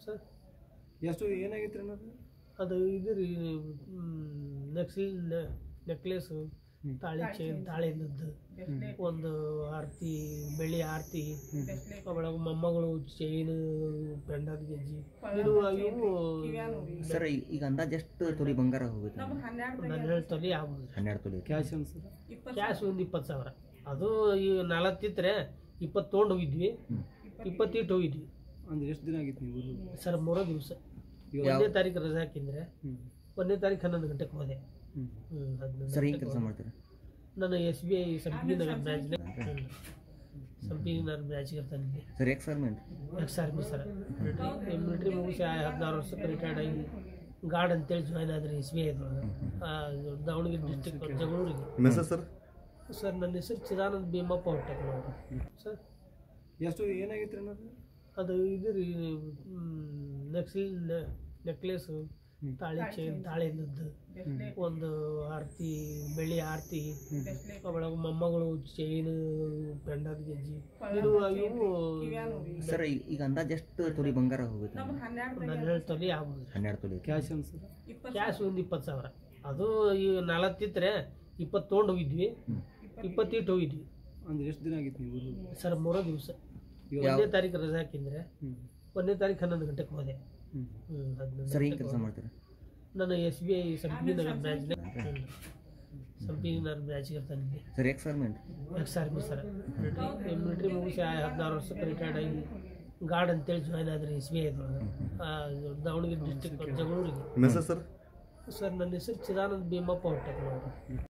Sir ಎಷ್ಟು ಏನಾಗೈತ್ರಿ ಅನ್ನೋದು ಅದು ಇದು ರೀ ನೆಕ್ಸಿ ನೆಕ್ಲೆಸು ತಾಳಿ ಚೈನ್ ತಾಳಿನದ್ದು ಒಂದು ಆರತಿ ಬೆಳ್ಳಿ ಆರತಿ ಒಳಗೆ ಮೊಮ್ಮಗಳು ಚೈನ್ ಪೆಂಡಲ್ ಗೆಜ್ಜಿ ಇದು ಇವು ಸರ್ ಈಗ ಅಂದಾಜು ಎಷ್ಟು ತೊಲಿ ಬಂಗಾರ ಹೋಗುತ್ತೆ ಹನ್ನೆರಡು ತೊಲಿ ಆಗ್ಬೋದು ಹನ್ನೆರಡು ತೊಲಿ ಕ್ಯಾಶ್ ಅನ್ ಸರ್ ಕ್ಯಾಶ್ ಒಂದು ಇಪ್ಪತ್ತು ಸಾವಿರ ಅದು ಈ ನಲವತ್ತಿದ್ರೆ ಇಪ್ಪತ್ತು ತೊಗೊಂಡು ಹೋಗಿದ್ವಿ ಇಪ್ಪತ್ತಿಟ್ಟು ಹೋಗಿದ್ವಿ ಅಂದ್ರೆ ಎಷ್ಟು ದಿನ ಆಗಿತ್ತು ನೀವು ಊರಿಗೆ? ಸರ್ ಮೂರೋ ದಿವಸ ಇವಾಗ- ಒಂದನೇ ತಾರೀಕು ರಜೆ ಹಾಕಿದ್ರೆ ಹ್ಮ್ ಒಂದನೇ ತಾರೀಕು ಹನ್ನೊಂದು ಗಂಟೆಗೆ ಹೋದೆ ಹ್ಮ್ ಹ್ಮ್, ಹನ್ನೊಂದು ಸರ್ ಏನು ಗಂಟೆಗೆ ಕೆಲಸ ಹೋದೆ. ಮಾಡ್ತೀರಾ ನಾನು ಎಸ್ ಬಿ ಐ ಸಂಪಿಗೆ ನಗರ್ ಬ್ರಾಂಚ್ನ ಸಂಪಿಗೆ ನಗರ್ ಬ್ರಾಂಚ್ಗೆ ಇರ್ತಾನಿದ್ದೆ sir experiment ex army sir military ಮುಗಿಸಿ ಹದಿನಾರು ವರ್ಷಕ್ಕೆ ರಿಟೈರ್ಡ್ ಆಗಿ ಗಾರ್ಡ್ ಅಂತೇಳಿ ಜಾಯ್ನ್ ಆದ್ರೆ S B I Davanagere district ಜಗಳೂರಿಗೆ ಮೆಸೇಜ್ ಸರ್ ಸರ್ ನನ್ನ ಹೆಸರು ಚಿದಾನಂದ್ ಭೀಮಪ್ಪ ಹೊಟ್ಟೆ ಸರ್ ಎಷ್ಟು ಏನಾಗೈತ್ರಿ ಅನ್ನೋದು ಅದು ಇದು ರೀ ನೆಕ್ಸಿ ನೆಕ್ಲೆಸು ತಾಳಿ ಚೈನ್ ತಾಳಿನದ್ದು ಒಂದು ಆರತಿ ಬೆಳ್ಳಿ ಆರತಿ ಒಳಗೆ ಮೊಮ್ಮಗಳು ಚೈನ್ ಪೆಂಡಲ್ ಗೆಜ್ಜಿ ಇದು ಇವು ಸರ್ ಈಗ ಅಂದಾಜು ಎಷ್ಟು ತೊಲಿ ಬಂಗಾರ ಹೋಗುತ್ತೆ ಹನ್ನೆರಡು ತೊಲಿ ಆಗ್ಬೋದು ಹನ್ನೆರಡು ತೊಲಿ ಕ್ಯಾಶ್ ಅನ್ ಸರ್ ಕ್ಯಾಶ್ ಒಂದು ಇಪ್ಪತ್ತು ಸಾವಿರ ಅದು ಈ ನಲವತ್ತಿದ್ರೆ ಇಪ್ಪತ್ತು ತೊಗೊಂಡು ಹೋಗಿದ್ವಿ ಇಪ್ಪತ್ತಿಟ್ಟು ಹೋಗಿದ್ವಿ ಅಂದ್ರೆ ಎಷ್ಟು ದಿನ ಆಗಿತ್ತು ನೀವು ಊರಿಗೆ? ಸರ್ ಮೂರೋ ದಿವಸ ಇವಾಗ- ಒಂದನೇ ತಾರೀಕು ರಜೆ ಹಾಕಿದ್ರೆ ಹ್ಮ್ ಒಂದನೇ ತಾರೀಕು ಹನ್ನೊಂದು ಗಂಟೆಗೆ ಹೋದೆ ಹ್ಮ್ ಹ್ಮ್, ಹನ್ನೊಂದು ಸರ್ ಏನು ಗಂಟೆಗೆ ಕೆಲಸ ಹೋದೆ. ಮಾಡ್ತೀರಾ ನಾನು ಎಸ್ ಬಿ ಐ ಸಂಪಿಗೆ ನಗರ್ ಬ್ರಾಂಚ್ನ ಸಂಪಿಗೆ ನಗರ್ ಬ್ರಾಂಚ್ಗೆ ಇರ್ತಾನಿದ್ದೆ sir experiment ex army sir military ಮುಗಿಸಿ ಹದಿನಾರು ವರ್ಷಕ್ಕೆ ರಿಟೈರ್ಡ್ ಆಗಿ ಗಾರ್ಡ್ ಅಂತೇಳಿ ಜಾಯ್ನ್ ಆದ್ರೆ S B I Davanagere district ಜಗಳೂರಿಗೆ ಮೆಸೇಜ್ ಸರ್ ಸರ್ ನನ್ನ ಹೆಸರು ಚಿದಾನಂದ್ ಭೀಮಪ್ಪ ಹೊಟ್ಟೆ